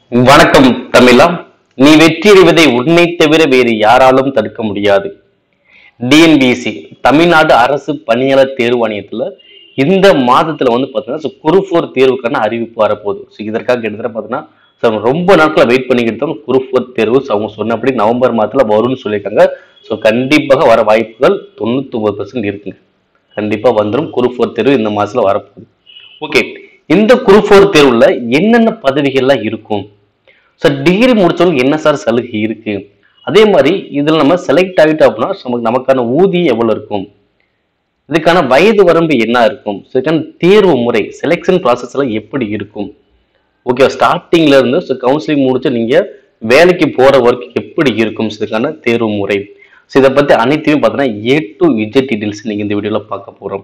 வணக்கம் தமிழா நீ வெற்றியடைவதை உன்னை தவிர வேறு யாராலும் தடுக்க முடியாது டிஎன்பிஎஸ்சி தமிழ்நாடு அரசு பணியாளர் தேர்வு ஆணையத்துல இந்த மாதத்துல வந்து பார்த்தீங்கன்னா so குரூப் ஃபோர் தேர்வுக்கான அறிவிப்பு வரப்போகுது ஸோ இதற்காக கிட்டத்தட்ட பார்த்தீங்கன்னா so அவங்க ரொம்ப நாட்களா வெயிட் பண்ணிக்கிட்டு இருக்கோம் குரூப் ஃபோர் தேர்வு so அவங்க சொன்னபடி நவம்பர் மாதத்துல வரும்னு சொல்லியிருக்காங்க ஸோ கண்டிப்பாக வர வாய்ப்புகள் தொண்ணூத்தி ஒன்பது பர்சன்ட் இருக்குங்க கண்டிப்பா வந்துடும் குரூப் ஃபோர் தேர்வு இந்த மாசத்துல வரப்போகுது ஓகே இந்த குரூப் ஃபோர் தேர்வுல என்னென்ன பதவிகள்லாம் இருக்கும் ஸோ டிகிரி முடிச்சவங்களுக்கு என்ன சார் சலுகை இருக்கு அதே மாதிரி இதுல நம்ம செலக்ட் ஆகிட்டோம் அப்படின்னா நமக்கு நமக்கான ஊதியம் எவ்வளவு இருக்கும் இதுக்கான வயது வரம்பு என்ன இருக்கும் ஸோ இதுக்கான தேர்வு முறை செலெக்ஷன் ப்ராசஸ் எல்லாம் எப்படி இருக்கும் ஓகே ஸ்டார்டிங்ல இருந்து ஸோ கவுன்சிலிங் முடிச்சு நீங்க வேலைக்கு போற வரைக்கும் எப்படி இருக்கும் ஸோ இதுக்கான தேர்வு முறை ஸோ இதை பத்தி அனைத்தையும் பார்த்தீங்கன்னா ஏ டு இஜெட் டீடைல்ஸ் நீங்க இந்த வீடியோல பார்க்க போறோம்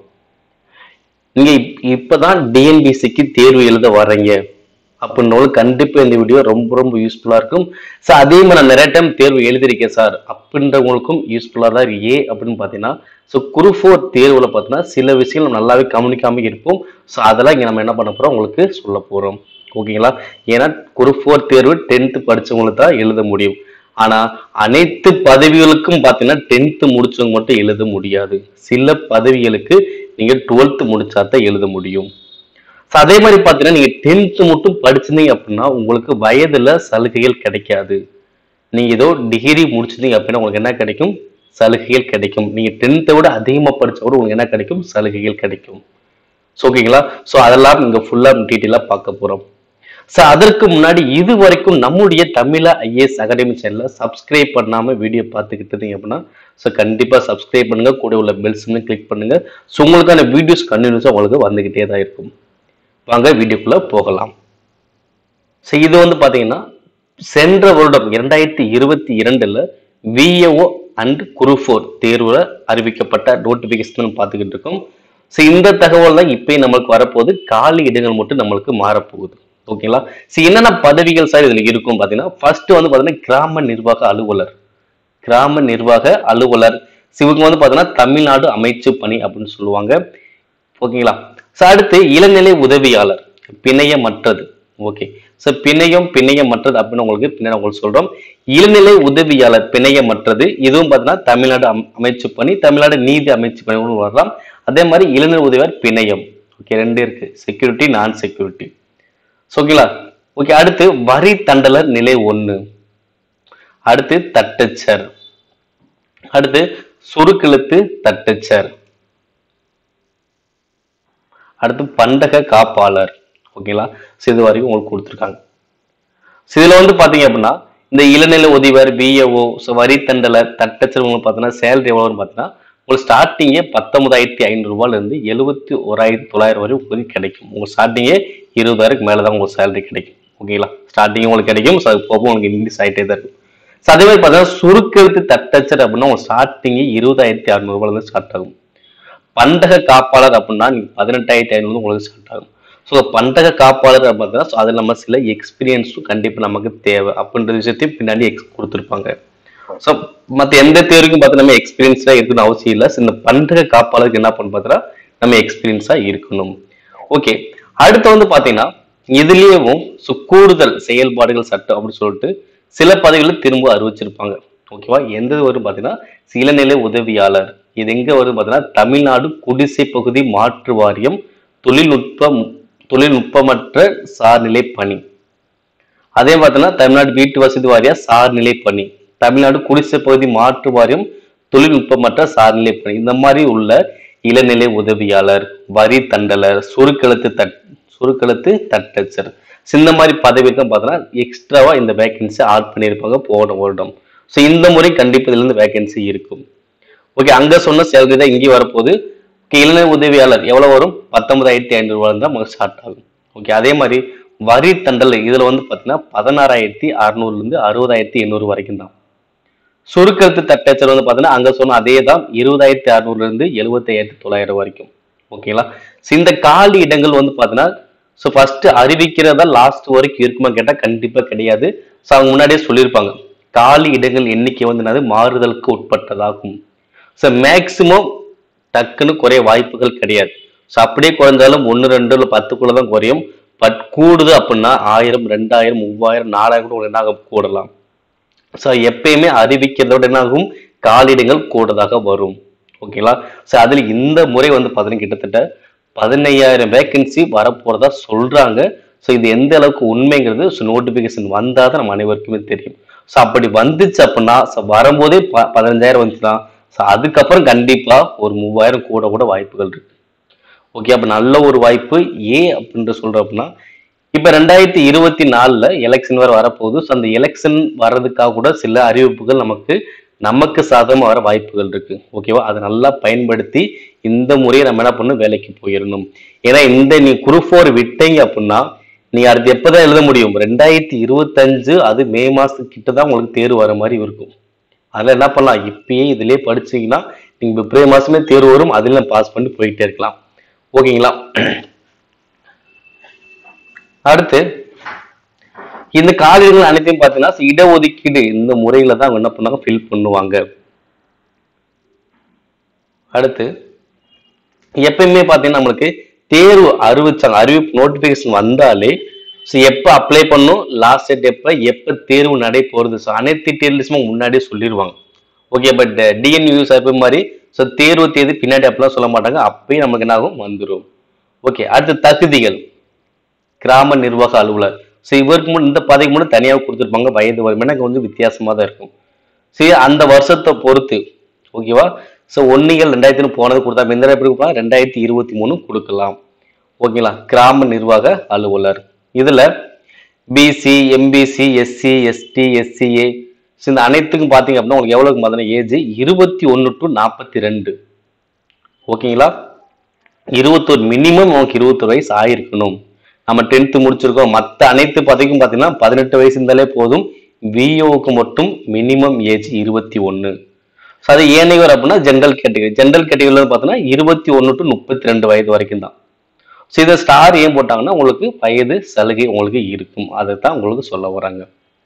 நீங்க இப்- இப்பதான் டிஎன்பிசிக்கு தேர்வு எழுத வர்றீங்க அப்படின்னாலும் கண்டிப்பா இந்த வீடியோ ரொம்ப ரொம்ப யூஸ்ஃபுல்லா இருக்கும் ஸோ அதே மாதிரி நான் நிறைய டைம் தேர்வு எழுதிருக்கேன் சார் அப்படின்றவங்களுக்கும் யூஸ்ஃபுல்லா தான் இருக்கு. ஏன் அப்படின்னு பார்த்தீங்கன்னா ஸோ குரு ஃபோர் தேர்வுல பார்த்தீங்கன்னா சில விஷயங்கள் நம்ம நல்லாவே கவனிக்காம இருப்போம் ஸோ அதெல்லாம் இங்க நம்ம என்ன பண்ண போறோம் உங்களுக்கு சொல்ல போறோம் ஓகேங்களா ஏன்னா குரு ஃபோர் தேர்வு டென்த்து படிச்சவங்களுக்கு தான் எழுத முடியும் ஆனா அனைத்து பதவிகளுக்கும் பார்த்தீங்கன்னா டென்த்து முடிச்சவங்க மட்டும் எழுத முடியாது சில பதவிகளுக்கு நீங்க டுவெல்த்து முடிச்சா தான் எழுத முடியும் So, அதே மாதிரி பார்த்தீங்கன்னா நீங்க டென்த்து மட்டும் படிச்சிருந்தீங்க அப்படின்னா உங்களுக்கு வயதுல சலுகைகள் கிடைக்காது நீங்க ஏதோ டிகிரி முடிச்சிருந்தீங்க அப்படின்னா உங்களுக்கு என்ன கிடைக்கும் சலுகைகள் கிடைக்கும் நீங்க டென்த்தை விட அதிகமா படிச்சா கூட உங்களுக்கு என்ன கிடைக்கும் சலுகைகள் கிடைக்கும் ஸோ ஓகேங்களா ஸோ அதெல்லாம் இங்க ஃபுல்லா டீட்டெயிலாக பார்க்க போறோம் ஸோ அதற்கு முன்னாடி இது வரைக்கும் நம்முடைய தமிழ ஐஏஎஸ் அகாடமி சேனலை சப்ஸ்கிரைப் பண்ணாம வீடியோ பார்த்துக்கிட்டு இருந்தீங்க அப்படின்னா ஸோ கண்டிப்பா சப்ஸ்கிரைப் பண்ணுங்க கூட உள்ள பெல் சிம்னு கிளிக் பண்ணுங்க ஸோ உங்களுக்கான வீடியோஸ் கண்டினியூஸாக உங்களுக்கு வந்துகிட்டே தான் இருக்கும் வாங்க வீடியோக்குள்ள போகலாம் ஸோ இது வந்து பாத்தீங்கன்னா சென்ற வருடம் இரண்டாயிரத்தி இருபத்தி இரண்டுல விஏஓ அண்ட் குருஃபோர் தேர்வுல அறிவிக்கப்பட்ட நோட்டிபிகேஷன் பார்த்துக்கிட்டு இருக்கோம் ஸோ இந்த தகவல் தான் இப்பயும் நம்மளுக்கு வரப்போகுது காலி இடங்கள் மட்டும் நம்மளுக்கு மாறப்போகுது ஓகேங்களா ஸோ என்னென்ன பதவிகள் சார் இதுல இருக்கும் பார்த்தீங்கன்னா ஃபர்ஸ்ட் வந்து பார்த்தீங்கன்னா கிராம நிர்வாக அலுவலர் கிராம நிர்வாக அலுவலர் So, இவங்க வந்து பார்த்தீங்கன்னா தமிழ்நாடு அமைச்சு பணி அப்படின்னு சொல்லுவாங்க ஓகேங்களா ஸோ அடுத்து இளநிலை உதவியாளர் பிணையமற்றது ஓகே ஸோ பிணையம் பிணையமற்றது அப்படின்னு உங்களுக்கு பின்னாடி உங்களுக்கு சொல்றோம் இளநிலை உதவியாளர் பிணையமற்றது இதுவும் பார்த்தீங்கன்னா தமிழ்நாடு அம்- அமைச்சு பணி தமிழ்நாடு நீதி அமைச்சு பணி கூட வரலாம் அதே மாதிரி இளநிலை உதவியாளர் பிணையம் ஓகே ரெண்டு இருக்கு செக்யூரிட்டி நான் செக்யூரிட்டி ஸோ ஓகேங்களா ஓகே அடுத்து வரி தண்டலர் நிலை ஒன்று அடுத்து தட்டச்சர் அடுத்து சுருக்கெழுத்து தட்டச்சர் அடுத்து பண்டக காப்பாளர் ஓகேங்களா ஸோ இது வரைக்கும் உங்களுக்கு கொடுத்துருக்காங்க ஸோ இதில் வந்து பார்த்தீங்க அப்படின்னா இந்த இளநிலை உதவியார் பிஏஓ ஸோ வரி தண்டலர் தட்டச்சர் உங்களுக்கு பார்த்தீங்கன்னா சேலரி எவ்வளோன்னு பார்த்தீங்கன்னா உங்களுக்கு ஸ்டார்டிங்கே பத்தொன்பதாயிரத்தி ஐநூறுரூவாலேருந்து எழுபத்தி ஓராயிரத்தி தொள்ளாயிரம் வரை உங்களுக்கு கிடைக்கும் உங்களுக்கு ஸ்டார்டிங்கே இருபதாயிரத்துக்கு மேலே தான் உங்களுக்கு சேலரி கிடைக்கும் ஓகேங்களா ஸ்டார்டிங் உங்களுக்கு கிடைக்கும் ஸோ அது போக உங்களுக்கு இன்க்ரீஸ் ஆகிட்டே தான் இருக்கும் ஸோ அதே மாதிரி பார்த்தீங்கன்னா சுருக்கெழுத்து தட்டச்சர் அப்படின்னா உங்களுக்கு ஸ்டார்டிங்கே இருபதாயிரத்தி அறநூறுபாலேருந்து ஸ்டார்ட் ஆகும் பண்டக காப்பாளர் அப்படின்னா நீங்க பதினெட்டாயிரத்தி ஐநூறு உங்களுக்கு ஸ்டார்ட் ஆகும் ஸோ பண்டக காப்பாளர் பார்த்தீங்கன்னா so அதில் நம்ம சில எக்ஸ்பீரியன்ஸும் கண்டிப்பாக நமக்கு தேவை அப்படின்ற விஷயத்தையும் பின்னாடி எக்ஸ் கொடுத்துருப்பாங்க ஸோ மற்ற எந்த தேர்வுக்கும் பார்த்து நம்ம எக்ஸ்பீரியன்ஸாக இருக்கணும் அவசியம் இல்லை So, இந்த பண்டக காப்பாளருக்கு என்ன பண்ணு பார்த்தீங்கன்னா நம்ம எக்ஸ்பீரியன்ஸாக இருக்கணும் ஓகே அடுத்து வந்து பார்த்தீங்கன்னா இதுலேயும் ஸோ கூடுதல் செயல்பாடுகள் சட்டம் அப்படின்னு சொல்லிட்டு சில பதவிகளை திரும்ப அறிவிச்சிருப்பாங்க ஓகேவா எந்த வரும் பார்த்தீங்கன்னா இளநிலை உதவியாளர் இது எங்க வரும் பார்த்தீங்கன்னா தமிழ்நாடு குடிசை பகுதி மாற்று வாரியம் தொழில்நுட்பம் தொழில்நுட்பமற்ற சார்நிலை பணி அதே பார்த்தீங்கன்னா தமிழ்நாடு வீட்டு வசதி வாரிய சார்நிலை பணி தமிழ்நாடு குடிசை பகுதி மாற்று வாரியம் தொழில்நுட்பமற்ற சார்நிலை பணி இந்த மாதிரி உள்ள இளநிலை உதவியாளர் வரி தண்டலர் சுருக்கெழுத்து தட் சுருக்கெழுத்து தட்டச்சர் So, இந்த மாதிரி பதவிக்கு பார்த்தீங்கன்னா எக்ஸ்ட்ராவா இந்த வேகன்சி ஆட் பண்ணியிருப்பாங்க போன வருடம் ஸோ இந்த முறை கண்டிப்பாக இதுல இருந்து வேகன்சி இருக்கும் ஓகே அங்க சொன்ன சேலரி தான் இங்கே வரப்போகுது ஓகே இளநிலை உதவியாளர் எவ்வளவு வரும் பத்தொன்பதாயிரத்தி ஐநூறு ரூபாய் தான் நமக்கு ஸ்டார்ட் ஆகும் ஓகே அதே மாதிரி வரி தண்டல் இதுல வந்து பாத்தீங்கன்னா பதினாறாயிரத்தி அறுநூறுல இருந்து அறுபதாயிரத்தி எண்ணூறு வரைக்கும் தான் சுருக்கெழுத்து தட்டச்சர் வந்து பாத்தீங்கன்னா அங்க சொன்ன அதே தான் இருபதாயிரத்தி அறுநூறுல இருந்து எழுபத்தாயிரத்தி தொள்ளாயிரம் வரைக்கும் ஓகேங்களா So, இந்த காலி இடங்கள் வந்து பாத்தீங்கன்னா ஸோ ஃபர்ஸ்ட் அறிவிக்கிறதா லாஸ்ட் வரைக்கும் இருக்குமா கேட்டா கண்டிப்பா கிடையாது ஸோ அவங்க முன்னாடியே சொல்லியிருப்பாங்க காலி இடங்கள் எண்ணிக்கை வந்து என்னது மாறுதலுக்கு உட்பட்டதாகும் ஸோ மேக்சிமம் டக்குன்னு குறைய வாய்ப்புகள் கிடையாது ஸோ அப்படியே குறைஞ்சாலும் ஒன்று ரெண்டு இல்லை பத்துக்குள்ள தான் குறையும் பட் கூடுது அப்படின்னா ஆயிரம் ரெண்டாயிரம் மூவாயிரம் நாலாயிரம் கூட என்ன ஆகும் கூடலாம் ஸோ எப்பயுமே அறிவிக்கிறதோட என்ன ஆகும் காலிடங்கள் கூடுதலாக வரும் ஓகேங்களா ஸோ அதில் இந்த முறை வந்து பார்த்தீங்கன்னா கிட்டத்தட்ட பதினையாயிரம் வேகன்சி வரப்போறதா சொல்றாங்க ஸோ இது எந்த அளவுக்கு உண்மைங்கிறது ஸோ நோட்டிஃபிகேஷன் வந்தால் தான் நம்ம அனைவருக்குமே தெரியும் ஸோ அப்படி வந்துச்சு அப்படின்னா ஸோ வரும்போதே ப பதினஞ்சாயிரம் வந்துச்சுன்னா ஸோ அதுக்கப்புறம் கண்டிப்பா ஒரு மூவாயிரம் கூட கூட வாய்ப்புகள் இருக்கு ஓகே அப்ப நல்ல ஒரு வாய்ப்பு ஏன் அப்படின்ற சொல்றோம் அப்படின்னா இப்ப ரெண்டாயிரத்தி இருபத்தி நாலுல எலெக்ஷன் வர வரப்போகுது ஸோ அந்த எலெக்ஷன் வர்றதுக்காக கூட சில அறிவிப்புகள் நமக்கு நமக்கு சாதகமா வர வாய்ப்புகள் இருக்கு ஓகேவா அதை நல்லா பயன்படுத்தி இந்த முறையை நம்ம என்ன பண்ணணும் வேலைக்கு போயிடணும் ஏன்னா இந்த நீ குரூப் ஃபோர் விட்டீங்க அப்படின்னா நீ அடுத்து எப்பதான் எழுத முடியும் ரெண்டாயிரத்தி இருபத்தஞ்சு அது மே மாசத்துக்கு கிட்ட தான் உங்களுக்கு தேர்வு வர மாதிரி இருக்கும் அதில் என்ன பண்ணலாம் இப்பயே இதுலயே படிச்சீங்கன்னா நீங்க பிப்ரவரி மாசமே தேர்வு வரும் அதில் பாஸ் பண்ணி போயிட்டே இருக்கலாம் ஓகேங்களா அடுத்து இந்த காலிடங்கள் அனைத்தையும் பார்த்தீங்கன்னா இடஒதுக்கீடு இந்த முறையில தான் அவங்க என்ன பண்ணாங்க ஃபில் பண்ணுவாங்க அடுத்து எப்பயுமே பார்த்தீங்கன்னா நம்மளுக்கு தேர்வு அறிவிச்சாங்க அறிவிப்பு நோட்டிஃபிகேஷன் வந்தாலே ஸோ எப்போ அப்ளை பண்ணும் லாஸ்ட் டேட் எப்போ எப்போ தேர்வு நடை போகிறது ஸோ அனைத்து டீட்டெயில்ஸும் முன்னாடியே சொல்லிடுவாங்க ஓகே பட் டிஎன்யூ சர்ப்பு மாதிரி ஸோ தேர்வு தேதி பின்னாடி அப்படிலாம் சொல்ல மாட்டாங்க அப்பயும் நமக்கு என்ன ஆகும் வந்துடும் ஓகே அடுத்து தகுதிகள் கிராம நிர்வாக அலுவலர் ஸோ இவருக்கு முன் இந்த பதவிக்கு முன்னாடி தனியாக கொடுத்துருப்பாங்க வயது வரும் எனக்கு வந்து வித்தியாசமாக தான் இருக்கும் சரி அந்த வருஷத்தை பொறுத்து ஓகேவா ஸோ ஒன்னிகள் ரெண்டாயிரத்தி போனது கொடுத்தா இந்த எப்படி கொடுக்கலாம் ரெண்டாயிரத்தி இருபத்தி மூணு கொடுக்கலாம் ஓகேங்களா கிராம நிர்வாக அலுவலர் இதுல BC MBC SC ST SCA இந்த அனைத்துக்கும் பார்த்தீங்க அப்படின்னா உங்களுக்கு எவ்வளவு பார்த்தீங்கன்னா ஏஜ் இருபத்தி ஒன்று டு நாற்பத்தி ரெண்டு ஓகேங்களா இருபத்தொரு மினிமம் நமக்கு இருபத்தொரு வயசு ஆயிருக்கணும் நம்ம டென்த்து முடிச்சிருக்கோம் மற்ற அனைத்து பதவிக்கும் பார்த்தீங்கன்னா பதினெட்டு வயசு இருந்தாலே போதும் விஓக்கு மட்டும் மினிமம் ஏஜ் இருபத்தி ஒன்று ஸோ அது ஏனைவர் அப்படின்னா ஜென்ரல் கேட்டகரி ஜென்ரல் கேட்டகரியில் பார்த்தீங்கன்னா இருபத்தி ஒன்று டு முப்பத்தி ரெண்டு வயது வரைக்கும் தான் ஸோ இதை ஸ்டார் ஏன் போட்டாங்கன்னா உங்களுக்கு வயது சலுகை உங்களுக்கு இருக்கும் அதை தான் உங்களுக்கு சொல்ல வராங்க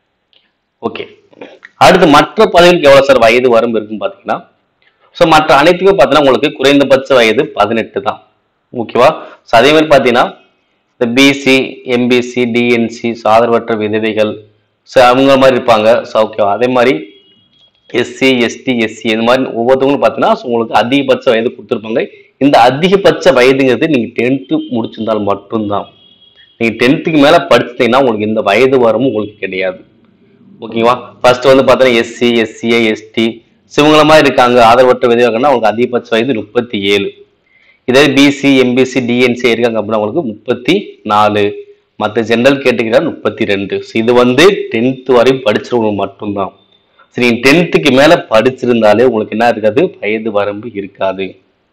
ஓகே அடுத்து மற்ற பதவிகளுக்கு எவ்வளோ சார் வயது வரம்பு இருக்குன்னு பார்த்தீங்கன்னா ஸோ மற்ற அனைத்துக்கும் பார்த்தீங்கன்னா உங்களுக்கு குறைந்தபட்ச வயது பதினெட்டு தான் ஓகேவா ஸோ அதே மாதிரி பார்த்தீங்கன்னா இந்த பிசி எம்பிசி டிஎன்சி ஆதரவற்ற விதவைகள் ஸோ அவங்க மாதிரி இருப்பாங்க ஸோ ஓகேவா அதே மாதிரி எஸ்சி எஸ்டி எஸ்சி இந்த மாதிரி ஒவ்வொருத்தவங்களும் பார்த்தீங்கன்னா so உங்களுக்கு அதிகபட்ச வயது கொடுத்துருப்பாங்க இந்த அதிகபட்ச வயதுங்கிறது நீங்கள் டென்த்து முடிச்சிருந்தால் மட்டும்தான் நீங்கள் டென்த்துக்கு மேலே படிச்சிட்டீங்கன்னா உங்களுக்கு இந்த வயது வரமும் உங்களுக்கு கிடையாது ஓகேவா ஃபர்ஸ்ட் வந்து பார்த்தீங்கன்னா எஸ்சி எஸ்சிஏ எஸ்டி சிவங்கள மாதிரி இருக்காங்க ஆதரவற்ற விதவைகள்னா உங்களுக்கு அதிகபட்ச வயது முப்பத்தி ஏழு இதே பிசி எம்பிசி டிஎன்சி இருக்காங்க அப்படின்னா உங்களுக்கு முப்பத்தி நாலு மற்ற ஜென்ரல் கேட்டகரி முப்பத்தி ரெண்டு ஸோ இது வந்து டென்த் வரையும் படிச்சவங்க மட்டும்தான் சரி நீங்க டென்த்துக்கு மேல படிச்சிருந்தாலே உங்களுக்கு என்ன இருக்காது வயது வரம்பு இருக்காது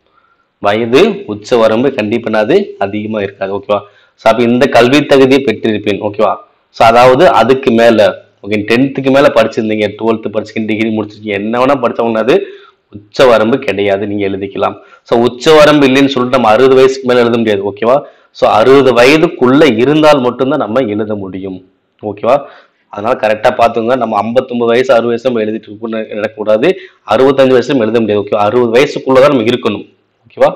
வயது உச்ச வரம்பு கண்டிப்பா என்னது அதிகமா இருக்காது ஓகேவா ஸோ அப்போ இந்த கல்வி தகுதியை பெற்றிருப்பேன் ஓகேவா ஸோ அதாவது அதுக்கு மேல ஓகே டென்த்துக்கு மேல படிச்சிருந்தீங்க டுவெல்த்து படிச்சிருக்கீங்க டிகிரி முடிச்சிருக்கீங்க என்ன வேணா படிச்சவங்கன்னா அது உச்ச வரம்பு கிடையாது நீங்க எழுதிக்கலாம் ஸோ உச்ச வரம்பு இல்லைன்னு சொல்லிட்டு நம்ம அறுபது வயசுக்கு மேல எழுத முடியாது ஓகேவா ஸோ அறுபது வயதுக்குள்ள இருந்தால் மட்டும்தான் நம்ம எழுத முடியும் ஓகேவா அதனால கரெக்டா பார்த்துங்க நம்ம 59 வயசு அறுபது வயசு நம்ம எழுதிட்டு இருக்கணும்னு நினைக்கக்கூடாது அறுபத்தஞ்சு வயசுல எழுத முடியாது ஓகே அறுபது வயசுக்குள்ளதான் நம்ம இருக்கணும் ஓகேவா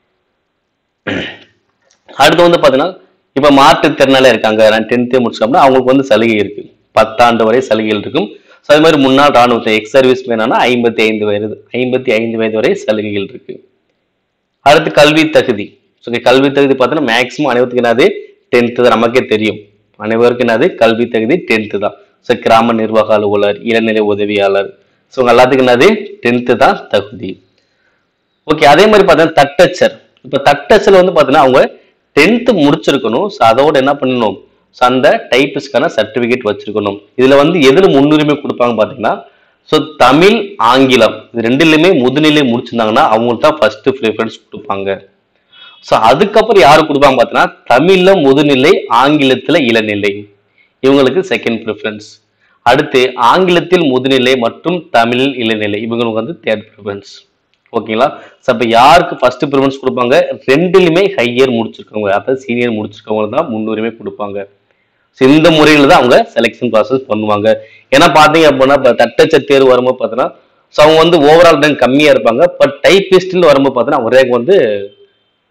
அடுத்து வந்து பாத்தீங்கன்னா இப்ப மாற்றுத்திறனாலே இருக்காங்க நான் டென்த்தே முடிச்சோம்னா அவங்களுக்கு வந்து சலுகை இருக்கு பத்தாண்டு வரை சலுகைகள் இருக்கும் ஸோ அது மாதிரி முன்னாள் ராணுவத்தை எக்ஸ் சர்வீஸ் மேனானா ஐம்பத்தி ஐந்து வயது ஐம்பத்தி ஐந்து வயது வரை சலுகைகள் இருக்கு அடுத்து கல்வி தகுதி ஸோ கல்வி தகுதி பார்த்தீங்கன்னா மேக்ஸிமம் அனைவருக்கும் என்னது டென்த்து தான் நமக்கே தெரியும் அனைவருக்கும் என்னது கல்வி தகுதி டென்த்து தான் ஸோ கிராம நிர்வாக அலுவலர் இளநிலை உதவியாளர் ஸோ உங்க எல்லாத்துக்கும் என்னது டென்த்து தான் தகுதி ஓகே அதே மாதிரி பார்த்தீங்கன்னா தட்டச்சர் இப்போ தட்டச்சர் வந்து பார்த்தீங்கன்னா அவங்க டென்த்து முடிச்சிருக்கணும் ஸோ அதோட என்ன பண்ணணும் ஸோ அந்த டைப்பிஸ்க்கான சர்டிஃபிகேட் வச்சிருக்கணும் இதுல வந்து எதுல முன்னுரிமை கொடுப்பாங்க பார்த்தீங்கன்னா ஸோ தமிழ் ஆங்கிலம் இது ரெண்டுலையுமே முதுநிலை முடிச்சிருந்தாங்கன்னா அவங்களுக்கு தான் ஃபர்ஸ்ட் ப்ரிஃபரன்ஸ் கொடுப்பாங்க ஸோ அதுக்கப்புறம் யாரு கொடுப்பாங்க பார்த்தீங்கன்னா தமிழ்ல முதுநிலை ஆங்கிலத்துல இளநிலை இவங்களுக்கு செகண்ட் ப்ரிஃபரன்ஸ் அடுத்து ஆங்கிலத்தில் முதுநிலை மற்றும் தமிழில் இளநிலை இவங்களுக்கு வந்து தேர்ட் ப்ரிஃபரன்ஸ் ஓகேங்களா ஸோ அப்போ யாருக்கு ஃபர்ஸ்ட் ப்ரிஃபரன்ஸ் கொடுப்பாங்க ரெண்டுலையுமே ஹையர் முடிச்சிருக்கவங்க அதாவது சீனியர் முடிச்சிருக்கவங்க தான் முன்னுரிமை கொடுப்பாங்க ஸோ இந்த முறையில் தான் அவங்க செலெக்ஷன் ப்ராசஸ் பண்ணுவாங்க ஏன்னா பார்த்தீங்க அப்படின்னா இப்போ தட்டச்ச தேர்வு வரும்போது பார்த்தீங்கன்னா ஸோ அவங்க வந்து ஓவரால் ரேங்க் கம்மியாக இருப்பாங்க பட் டைப்பிஸ்டில் வரும்போது பார்த்தீங்கன்னா அவங்க ரேங்க் வந்து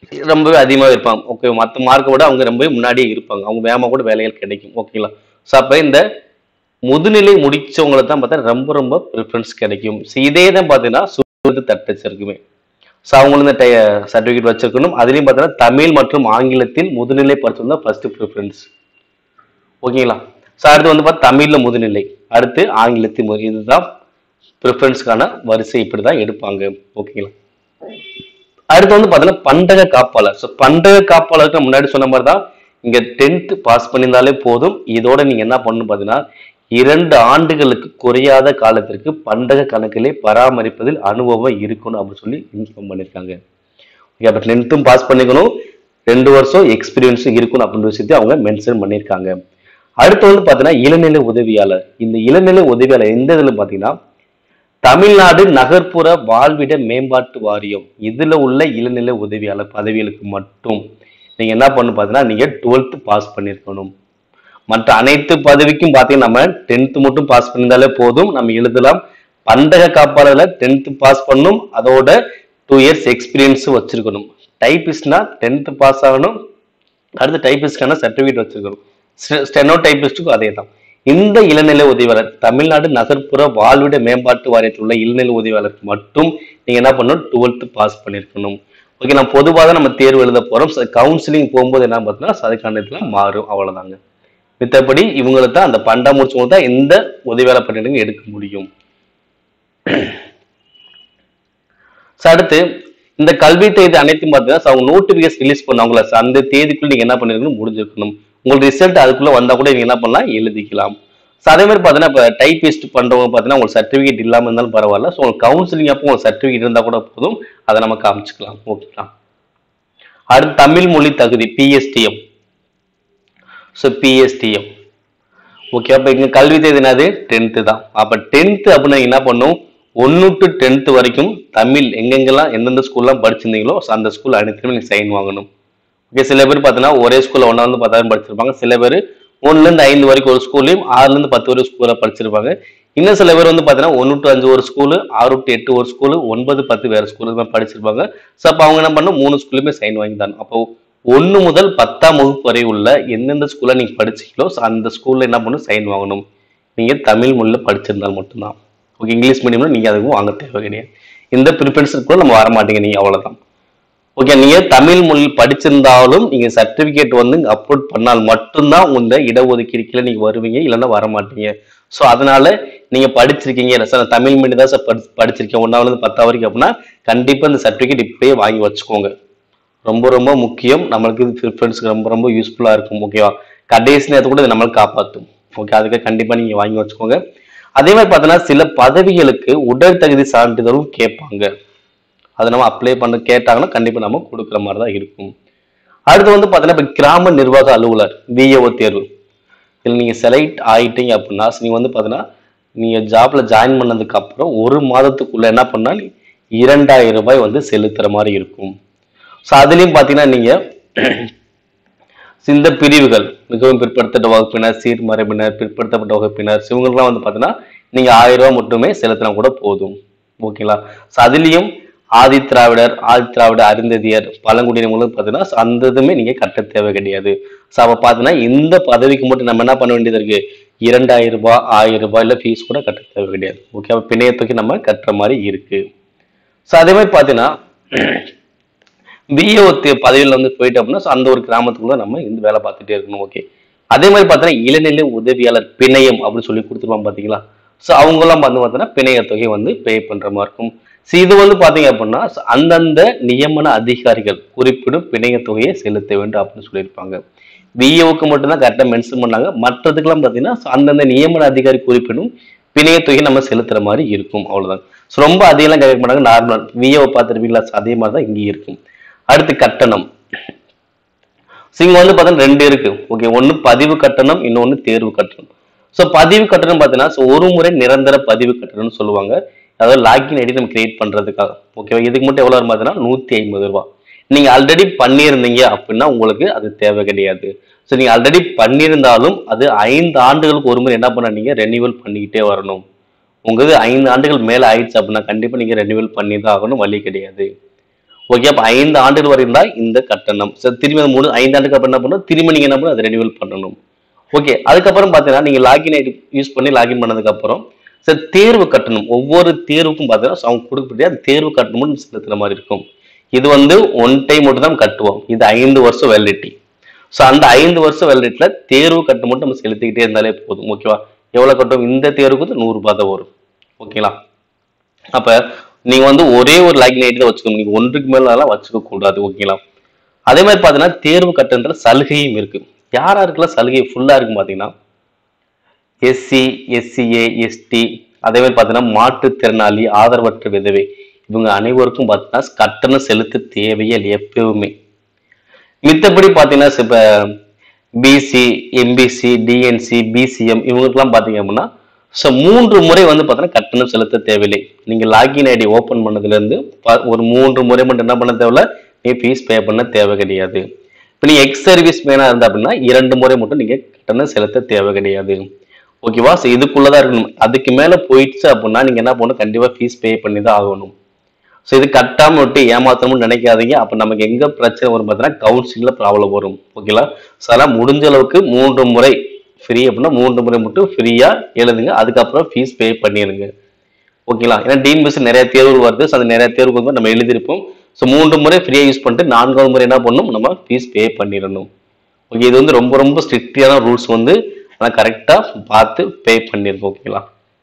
ரொம்பவே அதிகமாக இருப்பாங்க ஓகே மற்ற மார்க்கை விட அவங்க ரொம்பவே முன்னாடியே இருப்பாங்க அவங்க வேகமாக கூட வேலைகள் கிடைக்கும் ஓகேங்களா ஸோ அப்போ இந்த முதுநிலை முடிச்சவங்களை தான் பார்த்தா ரொம்ப ரொம்ப ப்ரிஃபரன்ஸ் கிடைக்கும் ஸோ இதே தான் பார்த்தீங்கன்னா சுருது தட்டச்சு இருக்குமே ஸோ அவங்களும் இந்த சர்டிஃபிகேட் வச்சிருக்கணும் அதுலேயும் பார்த்தீங்கன்னா தமிழ் மற்றும் ஆங்கிலத்தில் முதுநிலை படிச்சிருந்தா ஃபர்ஸ்ட் ப்ரிஃபரன்ஸ் ஓகேங்களா ஸோ அடுத்து வந்து பார்த்தா தமிழில் முதுநிலை அடுத்து ஆங்கிலத்தில் முது இதுதான் ப்ரிஃபரன்ஸ்க்கான வரிசை இப்படி தான் எடுப்பாங்க ஓகேங்களா அடுத்து வந்து பார்த்தீங்கன்னா பண்டக காப்பாளர் ஸோ பண்டக காப்பாளருக்கு நான் முன்னாடி சொன்ன மாதிரி தான் இங்கே டென்த் பாஸ் பண்ணியிருந்தாலே போதும் இதோட நீங்கள் என்ன பண்ணணும் பார்த்தீங்கன்னா இரண்டு ஆண்டுகளுக்கு குறையாத காலத்திற்கு பண்டக கணக்கிலே பராமரிப்பதில் அனுபவம் இருக்கணும் அப்படின்னு சொல்லி இன்ஃபார்ம் பண்ணியிருக்காங்க ஓகே அப்போ டென்த்தும் பாஸ் பண்ணிக்கணும் ரெண்டு வருஷம் எக்ஸ்பீரியன்ஸும் இருக்கணும் அப்படின்ற விஷயத்தையும் அவங்க மென்ஷன் பண்ணியிருக்காங்க அடுத்து வந்து பார்த்தீங்கன்னா இளநிலை உதவியாளர் இந்த இளநிலை உதவியாளர் எந்த இதில் பார்த்தீங்கன்னா தமிழ்நாடு நகர்ப்புற வாழ்விட மேம்பாட்டு வாரியம் இதுல உள்ள இளநிலை உதவியாளர் பதவிகளுக்கு மட்டும் நீங்க என்ன பண்ணணும் பார்த்தீங்கன்னா நீங்க டுவெல்த் பாஸ் பண்ணியிருக்கணும் மற்ற அனைத்து பதவிக்கும் பார்த்தீங்கன்னா நம்ம டென்த் மட்டும் பாஸ் பண்ணியிருந்தாலே போதும் நம்ம எழுதலாம் பண்டக காப்பாளர்ல டென்த் பாஸ் பண்ணணும் அதோட டூ இயர்ஸ் எக்ஸ்பீரியன்ஸும் வச்சிருக்கணும் டைபிஸ்ட்னா டென்த் பாஸ் ஆகணும் அடுத்து டைபிஸ்ட்கான சர்டிஃபிகேட் வச்சிருக்கணும் ஸ்டெனோ டைபிஸ்டுக்கும் அதே தான் இந்த இளநிலை உதவியாளர் தமிழ்நாடு நகர்ப்புற வாழ்விட மேம்பாட்டு வாரியத்தில் உள்ள இளநிலை உதவியாளருக்கு மட்டும் நீங்க என்ன பண்ணணும் டுவெல்த் பாஸ் பண்ணியிருக்கணும் ஓகே நான் பொதுவாக தான் நம்ம தேர்வு எழுத போறோம் கவுன்சிலிங் போகும்போது என்ன பார்த்தீங்கன்னா அதுக்கான இதுல மாறும் அவ்வளவுதாங்க மித்தபடி இவங்களுக்கு தான் அந்த பண்டா முடிச்சவங்க தான் எந்த உதவியாளர் பணியிடங்க எடுக்க முடியும் So, அடுத்து இந்த கல்வி தேதி அனைத்தும் பார்த்தீங்கன்னா so அவங்க நோட்டிபிகேஷன் ரிலீஸ் பண்ணாங்களா so அந்த தேதிக்குள்ள நீங்க என்ன பண்ணிருக்கணும் முடிஞ்சிருக்கணும் உங்களுக்கு ரிசல்ட் அதுக்குள்ள வந்தா கூட நீங்க என்ன பண்ணலாம் எழுதிக்கலாம் ஸோ அதே மாதிரி பார்த்தீங்கன்னா இப்போ டைபிஸ்ட் பண்றவங்க பார்த்தீங்கன்னா உங்களுக்கு சர்டிஃபிகேட் இல்லாமல் இருந்தாலும் பரவாயில்ல ஸோ உங்களுக்கு கவுன்சிலிங் அப்போ உங்களுக்கு சர்டிஃபிகேட் இருந்தால் கூட போதும் அதை நம்ம காமிச்சுக்கலாம் ஓகேங்களா அடுத்து தமிழ் மொழி தகுதி பிஎஸ்டிஎம் ஸோ பிஎஸ்டிஎம் ஓகே அப்போ இங்கே கல்வி தேதி என்னது டென்த்து தான் அப்போ டென்த்து அப்படின்னா என்ன பண்ணும் ஒன்று டு டென்த்து வரைக்கும் தமிழ் எங்கெங்கெல்லாம் எந்தெந்த ஸ்கூல்லாம் படிச்சிருந்தீங்களோ so அந்த ஸ்கூல் அனைத்துமே நீங்கள் சைன் வாங்கணும் ஓகே சில பேர் பார்த்தீங்கன்னா ஒரே ஸ்கூலில் ஒன்றா வந்து பத்தாயிரம் படிச்சிருப்பாங்க சில பேர் ஒன்றுலேருந்து ஐந்து வரைக்கும் ஒரு ஸ்கூல்லையும் ஆறுலேருந்து பத்து வரைக்கும் ஸ்கூலில் படிச்சிருப்பாங்க இன்னும் சில பேர் வந்து பார்த்தீங்கன்னா ஒன்று டு அஞ்சு ஒரு ஸ்கூலு ஆறு டு எட்டு ஒரு ஸ்கூலு ஒன்பது பத்து வேறு ஸ்கூலு தான் படிச்சிருப்பாங்க ஸோ அப்போ அவங்க என்ன பண்ணணும் மூணு ஸ்கூல்லையுமே சைன் வாங்கி தரணும் அப்போ ஒன்று முதல் பத்தாம் வகுப்பு வரை உள்ள எந்தெந்த ஸ்கூலில் நீங்கள் படிச்சீங்களோ so அந்த ஸ்கூலில் என்ன பண்ணணும் சைன் வாங்கணும் நீங்கள் தமிழ் மொழியில் படிச்சிருந்தால் மட்டும்தான் ஓகே இங்கிலீஷ் மீடியம்ல நீங்கள் அதுவும் வாங்க தேவை கிடையாது இந்த ப்ரிஃபரன்ஸுக்கு கூட நம்ம வர மாட்டீங்க நீங்கள் அவ்வளோதான் ஓகே நீங்க தமிழ் மொழி படிச்சிருந்தாலும் நீங்க சர்டிபிகேட் வந்து அப்லோட் பண்ணால் மட்டும்தான் உங்க இடஒதுக்கீடு கீழே நீங்க வருவீங்க இல்லைன்னா வர மாட்டீங்க ஸோ அதனால நீங்க படிச்சிருக்கீங்க இல்லை சார் நான் தமிழ் மீடியம் தான் சார் படி படிச்சிருக்கேன் ஒன்றாவது இருந்து பத்தாவது வரைக்கும் அப்படின்னா கண்டிப்பா இந்த சர்டிபிகேட் இப்பயே வாங்கி வச்சுக்கோங்க ரொம்ப ரொம்ப முக்கியம் நம்மளுக்கு இது ப்ரிஃபரன்ஸ்க்கு ரொம்ப ரொம்ப யூஸ்ஃபுல்லா இருக்கும் ஓகேவா கடைசி நேரத்தை கூட இது நம்மளுக்கு காப்பாற்றும் ஓகே அதுக்கு கண்டிப்பா நீங்க வாங்கி வச்சுக்கோங்க அதே மாதிரி பார்த்தீங்கன்னா சில பதவிகளுக்கு உடல் தகுதி சான்றிதழும் கேட்பாங்க அதை நம்ம அப்ளை பண்ண கேட்டாங்கன்னா கண்டிப்பா நம்ம கொடுக்குற மாதிரி தான் இருக்கும் அடுத்து வந்து பார்த்தீங்கன்னா இப்போ கிராம நிர்வாக அலுவலர் விஏஓ தேர்வு இதில் நீங்கள் செலக்ட் ஆயிட்டீங்க அப்படின்னா நீங்கள் வந்து பார்த்தீங்கன்னா நீங்கள் ஜாப்ல ஜாயின் பண்ணதுக்கு அப்புறம் ஒரு மாதத்துக்குள்ள என்ன பண்ணால் இரண்டாயிரம் ரூபாய் வந்து செலுத்துற மாதிரி இருக்கும் ஸோ அதுலேயும் பார்த்தீங்கன்னா நீங்கள் இந்த பிரிவுகள் மிகவும் பிற்படுத்தப்பட்ட வகுப்பினர் சீர்மரபினர் பிற்படுத்தப்பட்ட வகுப்பினர் இவங்களுக்குலாம் வந்து பார்த்தீங்கன்னா நீங்கள் ஆயிரம் ரூபாய் மட்டுமே செலுத்தினா கூட போதும் ஓகேங்களா ஸோ அதுலேயும் ஆதி திராவிடர் ஆதி திராவிட அருந்ததியர் பழங்குடியினர்களும் பார்த்தீங்கன்னா so அந்த இதுமே நீங்கள் கட்ட தேவை கிடையாது ஸோ அப்போ பார்த்தீங்கன்னா இந்த பதவிக்கு மட்டும் நம்ம என்ன பண்ண வேண்டியது இருக்கு இரண்டாயிரம் ரூபாய் ஆயிரம் ரூபாயில ஃபீஸ் கூட கட்ட தேவை கிடையாது ஓகே அப்போ பிணையத்துக்கு நம்ம கட்டுற மாதிரி இருக்கு ஸோ அதே மாதிரி பார்த்தீங்கன்னா பிஏஓ பதவியில் வந்து போயிட்டு அப்படின்னா so அந்த ஒரு கிராமத்துக்குள்ள நம்ம இந்த வேலை பார்த்துட்டே இருக்கணும் ஓகே அதே மாதிரி பார்த்தீங்கன்னா இளநிலை உதவியாளர் பிணையம் அப்படின்னு சொல்லி கொடுத்துருப்பாங்க பார்த்தீங்களா ஸோ அவங்கெல்லாம் வந்து பார்த்தீங்கன்னா பிணைய தொகை வந்து பே பண்ற மாதிரி இருக்கும் ஸோ இது வந்து பார்த்தீங்க அப்படின்னா so அந்தந்த நியமன அதிகாரிகள் குறிப்பிடும் பிணைய தொகையை செலுத்த வேண்டும் அப்படின்னு சொல்லியிருப்பாங்க பிஏஓக்கு மட்டும்தான் கரெக்டாக மென்ஷன் பண்ணாங்க மற்றதுக்கெல்லாம் பார்த்தீங்கன்னா so அந்தந்த நியமன அதிகாரி குறிப்பிடும் பிணைய தொகையை நம்ம செலுத்துற மாதிரி இருக்கும் அவ்வளவுதான் ஸோ ரொம்ப அதிகம்லாம் கேட்க மாட்டாங்க நார்மல் விஏஓ பார்த்துருப்பீங்களா so அதே மாதிரி தான் இங்கே இருக்கும் அடுத்து கட்டணம் ஸோ இங்க வந்து பார்த்தீங்கன்னா ரெண்டு இருக்கு ஓகே ஒன்று பதிவு கட்டணம் இன்னொன்று தேர்வு கட்டணம் ஸோ பதிவு கட்டணம் பார்த்தீங்கன்னா ஸோ ஒரு முறை நிரந்தர பதிவு கட்டணம்னு சொல்லுவாங்க அதாவது லாகின் ஐடி நம்ம கிரியேட் பண்றதுக்காக ஓகேவா இதுக்கு மட்டும் எவ்வளோ வரும் பார்த்தீங்கன்னா நூற்றி ஐம்பது ரூபா நீங்க ஆல்ரெடி பண்ணியிருந்தீங்க அப்படின்னா உங்களுக்கு அது தேவை கிடையாது ஸோ நீங்க ஆல்ரெடி பண்ணியிருந்தாலும் அது ஐந்து ஆண்டுகளுக்கு ஒரு முறை என்ன பண்ண நீங்க ரெனியூவல் பண்ணிக்கிட்டே வரணும் உங்களுக்கு ஐந்து ஆண்டுகள் மேல ஆயிடுச்சு அப்படின்னா கண்டிப்பா நீங்க ரெனியூவல் பண்ணி தான் ஆகணும் வழி கிடையாது ஓகே அப்ப ஐந்து ஆண்டுகள் வரை இருந்தா இந்த கட்டணம் சரி திரும்பி அந்த மூணு ஐந்து ஆண்டுக்கு அப்புறம் என்ன பண்ணணும் திரும்பி நீங்க என்ன பண்ணணும் அதை ரெனியூவல் பண்ணணும் ஓகே அதுக்கப்புறம் பார்த்தீங்கன்னா நீங்க லாகின் ஐடி யூஸ் பண்ணி லாகின் பண்ணதுக்கு அப்புறம் சார் தேர்வு கட்டணம் ஒவ்வொரு தேர்வுக்கும் பார்த்தீங்கன்னா அவங்க கொடுக்கக்கூடிய அந்த தேர்வு கட்டணமும் செலுத்துற மாதிரி இருக்கும் இது வந்து ஒன் டைம் மட்டும் தான் கட்டுவோம் இது ஐந்து வருஷம் வேலிடிட்டி ஸோ அந்த ஐந்து வருஷம் வேலிடிட்டில தேர்வு கட்டணம் மட்டும் நம்ம செலுத்திக்கிட்டே இருந்தாலே போதும் ஓகேவா எவ்வளவு கட்டும் இந்த தேர்வுக்கு வந்து நூறு ரூபாய் தான் வரும் ஓகேங்களா அப்ப நீங்க வந்து ஒரே ஒரு லாகின் ஐடி தான் வச்சுக்கணும் நீங்க ஒன்றுக்கு மேலாம் வச்சுக்க கூடாது ஓகேங்களா அதே மாதிரி பார்த்தீங்கன்னா தேர்வு கட்டணத்துல சலுகையும் இருக்கு யார் யாருக்கெல்லாம் சலுகை ஃபுல்லா இருக்கும் பார்த்தீங்கன்னா எஸ்சி எஸ்சிஏ எஸ்டி அதே மாதிரி பார்த்தீங்கன்னா மாற்றுத்திறனாளி ஆதரவற்ற விதவை இவங்க அனைவருக்கும் பார்த்தீங்கன்னா கட்டணம் செலுத்த தேவையே இல்லை எப்பவுமே மித்தபடி பார்த்தீங்கன்னா இப்போ பிசி எம்பிசி டிஎன்சி பிசிஎம் இவங்களுக்குலாம் பார்த்தீங்க அப்படின்னா ஸோ மூன்று முறை வந்து பார்த்தீங்கன்னா கட்டணம் செலுத்த தேவையில்லை நீங்கள் லாகின் ஐடி ஓப்பன் பண்ணதுலேருந்து ஒரு மூன்று முறை மட்டும் என்ன பண்ண தேவையில்ல நீ ஃபீஸ் பே பண்ண தேவை கிடையாது இப்போ நீ எக்ஸ் சர்வீஸ் மேனாக இருந்தா அப்படின்னா இரண்டு முறை மட்டும் நீங்கள் கட்டணம் செலுத்த தேவை கிடையாது ஓகேவா ஸோ இதுக்குள்ளதான் இருக்கணும் அதுக்கு மேலே போயிடுச்சு அப்படின்னா நீங்கள் என்ன பண்ணணும் கண்டிப்பாக ஃபீஸ் பே பண்ணி தான் ஆகணும் ஸோ இது கட்டாம விட்டு ஏமாத்தணும்னு நினைக்காதீங்க அப்போ நமக்கு எங்க பிரச்சனை வரும் பார்த்தீங்கன்னா கவுன்சிலிங்ல ப்ராப்ளம் வரும் ஓகேங்களா ஸோ அதெல்லாம் முடிஞ்ச அளவுக்கு மூன்று முறை ஃப்ரீ அப்படின்னா மூன்று முறை மட்டும் ஃப்ரீயா எழுதுங்க அதுக்கப்புறம் ஃபீஸ் பே பண்ணிடுங்க ஓகேங்களா ஏன்னா டிஎன்பிஎஸ் நிறைய தேர்வு வருது ஸோ அந்த நிறைய தேர்வுக்கு வந்து நம்ம எழுதியிருப்போம் ஸோ மூன்று முறை ஃப்ரீயாக யூஸ் பண்ணிட்டு நான்காவது முறை என்ன பண்ணணும் நம்ம ஃபீஸ் பே பண்ணிடணும் ஓகே இது வந்து ரொம்ப ரொம்ப ஸ்ட்ரிக்டான ரூல்ஸ் வந்து ஆனால் கரெக்டாக பார்த்து பே பண்ணிருக்கோம் ஓகேங்களா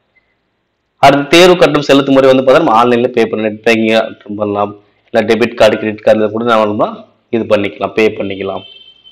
அடுத்து தேர்வு கட்டணம் செலுத்தும் முறை வந்து பார்த்தா நம்ம ஆன்லைனில் பே பண்ண நெட் பேங்கிங் அட்டன் பண்ணலாம் இல்லை டெபிட் கார்டு கிரெடிட் கார்டு கூட நம்ம இது பண்ணிக்கலாம் பே பண்ணிக்கலாம்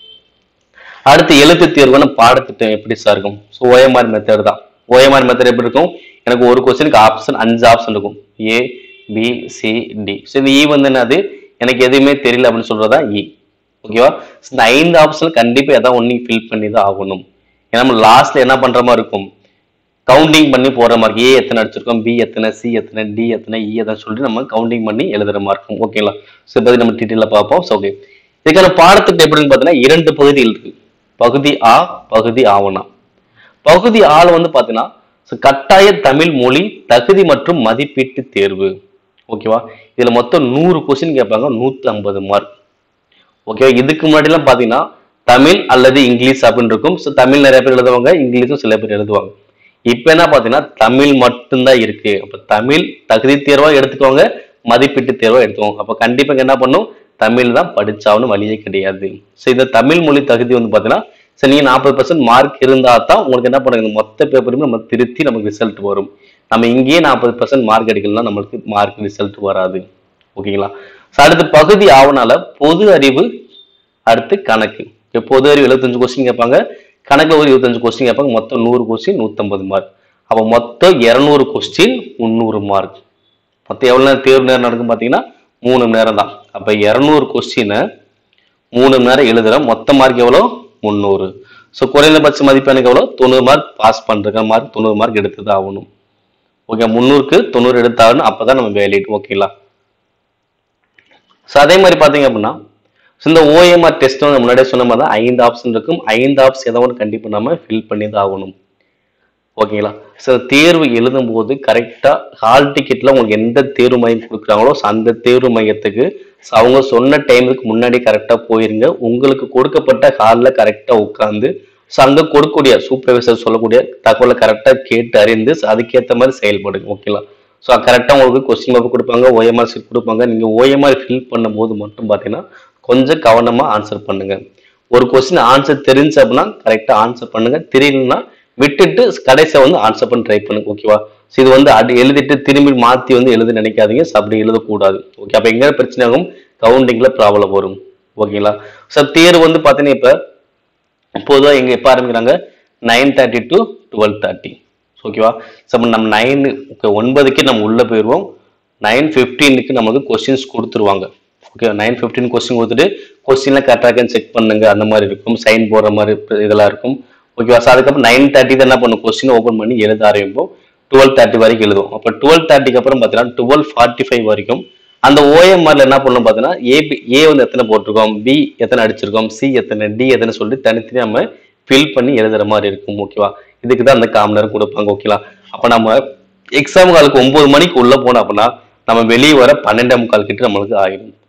அடுத்து எழுத்து தேர்வான பாடத்திட்டம் எப்படி சார் இருக்கும் ஸோ ஓஎம்ஆர் மெத்தட் தான் ஓஎம்ஆர் மெத்தட் எப்படி இருக்கும் எனக்கு ஒரு கொஸ்டினுக்கு ஆப்ஷன் அஞ்சு ஆப்ஷன் இருக்கும் A B C D so இந்த இ வந்து என்னது எனக்கு எதுவுமே தெரியல அப்படின்னு சொல்றதா இ ஓகேவா இந்த ஐந்து ஆப்ஷன் கண்டிப்பா எதாவது ஒன்று ஃபில் பண்ணி தான் ஆகணும் ஏன்னா நம்ம லாஸ்ட்ல என்ன பண்ற மாதிரி இருக்கும் கவுண்டிங் பண்ணி போற மாதிரி ஏ எத்தனை அடிச்சிருக்கோம் பி எத்தனை சி எத்தனை டி எத்தனை இ எத்தனை சொல்லிட்டு நம்ம கவுண்டிங் பண்ணி எழுதுற மாதிரி இருக்கும் ஓகேங்களா ஸோ இப்போ நம்ம டீட்டெயிலாக பார்ப்போம் ஸோ ஓகே இதுக்கான பாடத்திட்டம் எப்படின்னு பார்த்தீங்கன்னா இரண்டு பகுதிகள் இருக்கு பகுதி ஆ பகுதி ஆவணா பகுதி ஆல வந்து பார்த்தீங்கன்னா so கட்டாய தமிழ் மொழி தகுதி மற்றும் மதிப்பீட்டு தேர்வு ஓகேவா இதுல மொத்தம் நூறு கொஸ்டின் கேட்பாங்க நூத்தி ஐம்பது மார்க் ஓகே இதுக்கு முன்னாடிலாம் பார்த்தீங்கன்னா தமிழ் அல்லது இங்கிலீஷ் அப்படின்னு இருக்கும் ஸோ தமிழ் நிறைய பேர் எழுதுவாங்க இங்கிலீஷும் சில பேர் எழுதுவாங்க இப்போ என்ன பார்த்தீங்கன்னா தமிழ் மட்டும்தான் இருக்கு அப்போ தமிழ் தகுதி தேர்வா எடுத்துக்கோங்க மதிப்பீட்டு தேர்வா எடுத்துக்கோங்க அப்போ கண்டிப்பாக என்ன பண்ணும் தமிழ் தான் படிச்சாகணும் வழியே கிடையாது ஸோ இந்த தமிழ் மொழி தகுதி வந்து பார்த்தீங்கன்னா சரி நீங்கள் நாற்பது பர்சன்ட் மார்க் இருந்தால் தான் உங்களுக்கு என்ன பண்ணுங்க இந்த மொத்த பேப்பருமே நம்ம திருத்தி நமக்கு ரிசல்ட் வரும் நம்ம இங்கேயே நாற்பது பர்சன்ட் மார்க் எடுக்கலன்னா நம்மளுக்கு மார்க் ரிசல்ட் வராது ஓகேங்களா ஸோ அடுத்து பகுதி ஆவணால பொது அறிவு அடுத்து கணக்கு இப்போ பொது அறிவு எழுபத்தஞ்சு கொஸ்டின் கேட்பாங்க கணக்குல ஒரு இருபத்தஞ்சு கொஸ்டின் கேட்பாங்க மொத்தம் நூறு கொஸ்டின் நூற்றம்பது மார்க் அப்போ மொத்தம் இரநூறு கொஸ்டின் முந்நூறு மார்க் மொத்தம் எவ்வளோ நேரம் தேர்வு நேரம் நடக்கும் பார்த்தீங்கன்னா மூணு மணி நேரம் தான் அப்போ இரநூறு கொஸ்டினை மூணு மணி நேரம் எழுதுறோம் மொத்த மார்க் எவ்வளோ முந்நூறு ஸோ குறைந்தபட்ச மதிப்பு எனக்கு எவ்வளோ தொண்ணூறு மார்க் பாஸ் பண்ணுற மார்க் தொண்ணூறு மார்க் எடுத்து தான் ஆகணும் ஓகே முந்நூறுக்கு தொண்ணூறு எடுத்தாகணும் அப்போ தான் நம்ம வேலிட் ஓகேங்களா ஸோ அதே மாதிரி பார்த்தீங்க அப்படின்னா ஸோ இந்த ஓஎம்ஆர் டெஸ்ட் வந்து முன்னாடியே சொன்ன மாதிரி தான் ஐந்து ஆப்ஷன் இருக்கும் ஐந்து ஆப்ஷன் ஏதோ ஒன்று கண்டிப்பாக நம்ம ஃபில் பண்ணி தான் ஆகணும் ஓகேங்களா ஸோ தேர்வு எழுதும்போது கரெக்டாக ஹால் டிக்கெட்டில் உங்களுக்கு எந்த தேர்வு மையம் கொடுக்குறாங்களோ so அந்த தேர்வு மையத்துக்கு so அவங்க சொன்ன டைமுக்கு முன்னாடி கரெக்டாக போயிருங்க உங்களுக்கு கொடுக்கப்பட்ட ஹாலில் கரெக்டாக உட்காந்து ஸோ அங்கே கொடுக்கக்கூடிய சூப்பர்வைசர் சொல்லக்கூடிய தகவலை கரெக்டாக கேட்டு அறிந்து so அதுக்கேற்ற மாதிரி செயல்படுங்க ஓகேங்களா ஸோ கரெக்டாக உங்களுக்கு கொஸ்டின் பேப்பர் கொடுப்பாங்க ஓஎம்ஆர் சீட் கொடுப்பாங்க நீங்கள் ஓஎம்ஆர் ஃபில் பண்ணும்போது மட்டும் பார்த்தீங்கன்னா கொஞ்சம் கவனமாக ஆன்சர் பண்ணுங்க ஒரு கொஸ்டின் ஆன்சர் தெரிஞ்சு அப்படின்னா கரெக்டாக ஆன்சர் பண்ணுங்க தெரியலன்னா விட்டுட்டு கடைசியாக வந்து ஆன்சர் பண்ண ட்ரை பண்ணுங்க ஓகேவா ஸோ இது வந்து அடி எழுதிட்டு திரும்பி மாற்றி வந்து எழுத நினைக்காதீங்க ஸோ அப்படி எழுதக்கூடாது ஓகே அப்போ எங்கே பிரச்சனை ஆகும் கவுண்டிங்கில் ப்ராப்ளம் வரும் ஓகேங்களா ஸோ தேர்வு வந்து பார்த்தீங்கன்னா இப்போ பொதுவாக எங்க எப்போ ஆரம்பிக்கிறாங்க nine thirty to twelve thirty ஓகேவா ஸோ அப்ப நம்ம நைன் ஒன்பதுக்கே நம்ம உள்ளே போயிடுவோம் நைன் ஃபிஃப்டீனுக்கு நமக்கு கொஸ்டின்ஸ் கொடுத்துருவாங்க ஓகே நைன் ஃபிஃப்டீன் கொஸ்டின் கொடுத்துட்டு கொஸ்டின்லாம் கரெக்டாக இருக்கான்னு செக் பண்ணுங்க அந்த மாதிரி இருக்கும் சைன் போடுற மாதிரி இப்ப இதெல்லாம் இருக்கும் ஓகேவா ஸோ அதுக்கப்புறம் நைன் தேர்ட்டி தான் என்ன பண்ணும் கொஸ்டின் ஓப்பன் பண்ணி எழுத ஆரம்பிப்போம் டுவெல் தேர்ட்டி வரைக்கும் எழுதுவோம் அப்போ டுவெல் தேர்ட்டிக்கு அப்புறம் பார்த்தீங்கன்னா டுவெல் ஃபார்ட்டி ஃபைவ் வரைக்கும் அந்த ஓஎம்ஆர்ல என்ன பண்ணணும் பார்த்தீங்கன்னா ஏ ஏ வந்து எத்தனை போட்டிருக்கோம் பி எத்தனை அடிச்சிருக்கோம் சி எத்தனை டி எத்தனை சொல்லிட்டு தனித்தனி நம்ம ஃபில் பண்ணி எழுதுற மாதிரி இருக்கும் ஓகேவா இதுக்கு தான் அந்த காமன் நேரம் கொடுப்பாங்க ஓகேவா அப்போ நம்ம எக்ஸாம் காலுக்கு ஒன்பது மணிக்கு உள்ள போனோம் அப்படின்னா நம்ம வெளியே வர பன்னெண்டே முக்கால் கிட்ட நம்மளுக்கு ஆகிடும்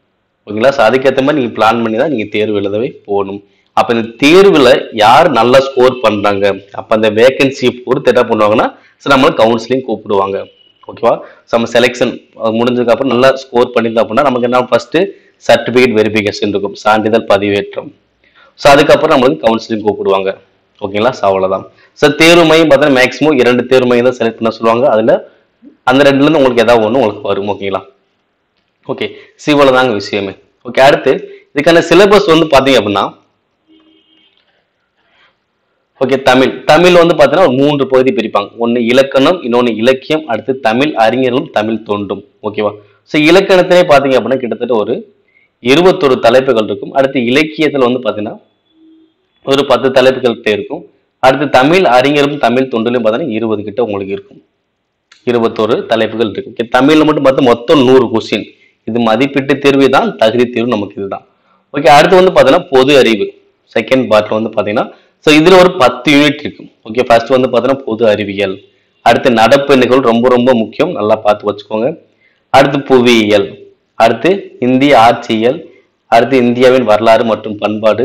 ஓகேங்களா ஸோ அதுக்கேற்ற மாதிரி நீங்கள் பிளான் பண்ணி தான் நீங்கள் தேர்வு எழுதவே போகணும் அப்போ இந்த தேர்வில் யார் நல்லா ஸ்கோர் பண்ணுறாங்க அப்போ அந்த வேகன்சியை பொறுத்து என்ன பண்ணுவாங்கன்னா ஸோ நம்மளை கவுன்சிலிங் கூப்பிடுவாங்க ஓகேவா ஸோ நம்ம செலெக்ஷன் முடிஞ்சதுக்கு அப்புறம் நல்லா ஸ்கோர் பண்ணியிருந்தோம் அப்படின்னா நமக்கு என்ன ஃபர்ஸ்ட் சர்டிஃபிகேட் வெரிஃபிகேஷன் இருக்கும் சான்றிதழ் பதிவேற்றம் ஸோ அதுக்கப்புறம் நம்மளுக்கு கவுன்சிலிங் கூப்பிடுவாங்க ஓகேங்களா ஸோ அவ்வளோதான் ஸோ தேர்வு மையம் பார்த்தீங்கன்னா மேக்ஸிமம் இரண்டு தேர்வு மையம் தான் செலக்ட் பண்ண சொல்லுவாங்க அதில் அந்த ரெண்டுலேருந்து உங்களுக்கு ஏதாவது ஒன்று உங்களுக்கு வரும் ஓகேங்களா ஓகே சிவல தாங்க விஷயமே ஓகே அடுத்து இதுக்கான சிலபஸ் வந்து பார்த்தீங்க அப்படின்னா ஓகே தமிழ் தமிழ் வந்து பார்த்தீங்கன்னா ஒரு மூன்று பகுதி பிரிப்பாங்க ஒன்று இலக்கணம் இன்னொன்று இலக்கியம் அடுத்து தமிழ் அறிஞர்களும் தமிழ் தோண்டும் ஓகேவா ஸோ இலக்கணத்திலே பார்த்தீங்க அப்படின்னா கிட்டத்தட்ட ஒரு இருபத்தொரு தலைப்புகள் இருக்கும் அடுத்து இலக்கியத்தில் வந்து பார்த்தீங்கன்னா ஒரு பத்து தலைப்புகள் கிட்ட இருக்கும் அடுத்து தமிழ் அறிஞரும் தமிழ் தொண்டிலும் பார்த்தீங்கன்னா இருபது கிட்ட உங்களுக்கு இருக்கும் இருபத்தோரு தலைப்புகள் இருக்கு Okay, தமிழ்ல மட்டும் பார்த்தா மொத்தம் நூறு கொஸ்டின் இது மதிப்பீட்டு தேர்வு தான் தகுதி தேர்வு நமக்கு இதுதான் ஓகே அடுத்து வந்து பார்த்தீங்கன்னா பொது அறிவு செகண்ட் பார்ட்ல வந்து பார்த்தீங்கன்னா ஸோ இதுல ஒரு பத்து யூனிட் இருக்கு ஓகே ஃபர்ஸ்ட் வந்து பார்த்தீங்கன்னா பொது அறிவியல் அடுத்து நடப்பு நிகழ்வு ரொம்ப ரொம்ப முக்கியம் நல்லா பார்த்து வச்சுக்கோங்க அடுத்து புவியியல் அடுத்து இந்திய ஆட்சியியல் அடுத்து இந்தியாவின் வரலாறு மற்றும் பண்பாடு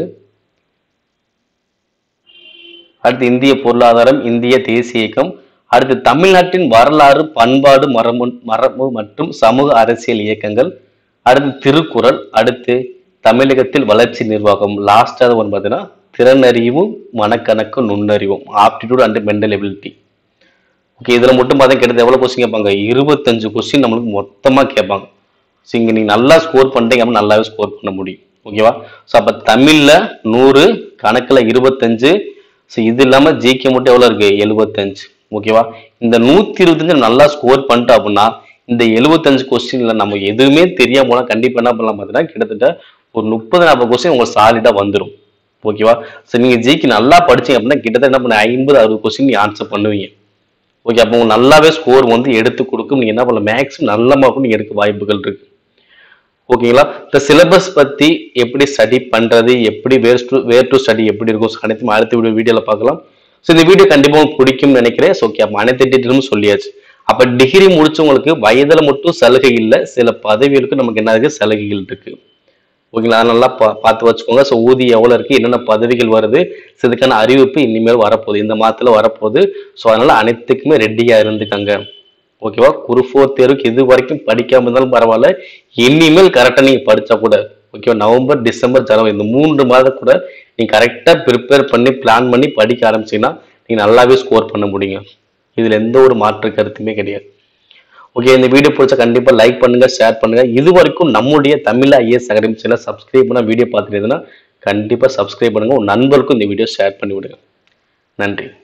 அடுத்து இந்திய பொருளாதாரம் இந்திய தேசிய இயக்கம் அடுத்து தமிழ்நாட்டின் வரலாறு பண்பாடு மரபு மரபு மற்றும் சமூக அரசியல் இயக்கங்கள் அடுத்து திருக்குறள் அடுத்து தமிழகத்தில் வளர்ச்சி நிர்வாகம் லாஸ்டாக ஒன்று பார்த்தீங்கன்னா திறனறிவும் மனக்கணக்கு நுண்ணறிவும் aptitude and mental ability okay இதில் மட்டும் பார்த்தா கிட்டத்தட்ட எவ்வளோ கொஸ்டின் கேட்பாங்க இருபத்தஞ்சு கொஸ்டின் நம்மளுக்கு மொத்தமாக கேட்பாங்க ஸோ இங்கே நீங்கள் நல்லா ஸ்கோர் பண்ணிட்டீங்க அப்படின்னா நல்லாவே ஸ்கோர் பண்ண முடியும் ஓகேவா ஸோ அப்போ தமிழில் நூறு கணக்கில் இருபத்தஞ்சு ஸோ இது இல்லாமல் ஜிகே மட்டும் எவ்வளோ இருக்கு எழுபத்தஞ்சு ஓகேவா இந்த நூற்றி இருபத்தஞ்சு நல்லா ஸ்கோர் பண்ணிட்டோம் அப்படின்னா இந்த எழுபத்தஞ்சு கொஸ்டின்ல நம்ம எதுவுமே தெரியாம போனால் கண்டிப்பாக என்ன பண்ணலாம் பார்த்தீங்கன்னா கிட்டத்தட்ட ஒரு முப்பது நாற்பது கொஸ்டின் உங்களுக்கு சாலிடாக வந்துடும் ஓகேவா ஸோ நீங்கள் ஜிக்கு நல்லா படிச்சீங்க அப்படின்னா கிட்டத்தட்ட என்ன பண்ண ஐம்பது அறுபது கொஸ்டின் நீ ஆன்சர் பண்ணுவீங்க ஓகே அப்போ உங்களுக்கு நல்லாவே ஸ்கோர் வந்து எடுத்து கொடுக்கும் நீங்கள் என்ன பண்ணலாம் மேக்ஸிமம் நல்ல மார்க்கும் நீங்கள் எடுக்க வாய்ப்புகள் இருக்கு ஓகேங்களா இந்த சிலபஸ் பத்தி எப்படி ஸ்டடி பண்றது எப்படி where to where to study எப்படி இருக்கும் அனைத்தும் அடுத்த வீடியோ வீடியோல பார்க்கலாம் ஸோ இந்த வீடியோ கண்டிப்பா உங்களுக்கு பிடிக்கும்னு நினைக்கிறேன் ஸோ ஓகே அப்போ அனைத்து டீட்டெயிலும் சொல்லியாச்சு அப்ப டிகிரி முடிச்சவங்களுக்கு வயதுல மட்டும் சலுகை இல்லை சில பதவிகளுக்கு நமக்கு என்ன இருக்கு சலுகைகள் இருக்கு ஓகேங்களா அதை நல்லா பா பார்த்து வச்சுக்கோங்க ஸோ ஊதியம் எவ்வளோ இருக்குது என்னென்ன பதவிகள் வருது ஸோ இதுக்கான அறிவிப்பு இனிமேல் வரப்போகுது இந்த மாதத்தில் வரப்போகுது ஸோ அதனால் அனைத்துக்குமே ரெடியாக இருந்துக்கங்க ஓகேவா குருஃபோர் தேர்வுக்கு இது வரைக்கும் படிக்காம இருந்தாலும் பரவாயில்ல இனிமேல் கரெக்டாக நீங்கள் படித்தா கூட ஓகேவா நவம்பர் டிசம்பர் ஜனவரி இந்த மூன்று மாதம் கூட நீங்கள் கரெக்டாக ப்ரிப்பேர் பண்ணி பிளான் பண்ணி படிக்க ஆரம்பிச்சீங்கன்னா நீங்கள் நல்லாவே ஸ்கோர் பண்ண முடியும் இதில் எந்த ஒரு மாற்று கருத்துமே கிடையாது ஓகே இந்த வீடியோ பிடிச்சா கண்டிப்பா லைக் பண்ணுங்க ஷேர் பண்ணுங்க இது வரைக்கும் நம்முடைய Tamil IAS academy channel subscribe பண்ண வீடியோ பார்த்துட்டு கண்டிப்பா சப்ஸ்கிரைப் பண்ணுங்க உங்க நண்பருக்கும் இந்த வீடியோ ஷேர் பண்ணி விடுங்க நன்றி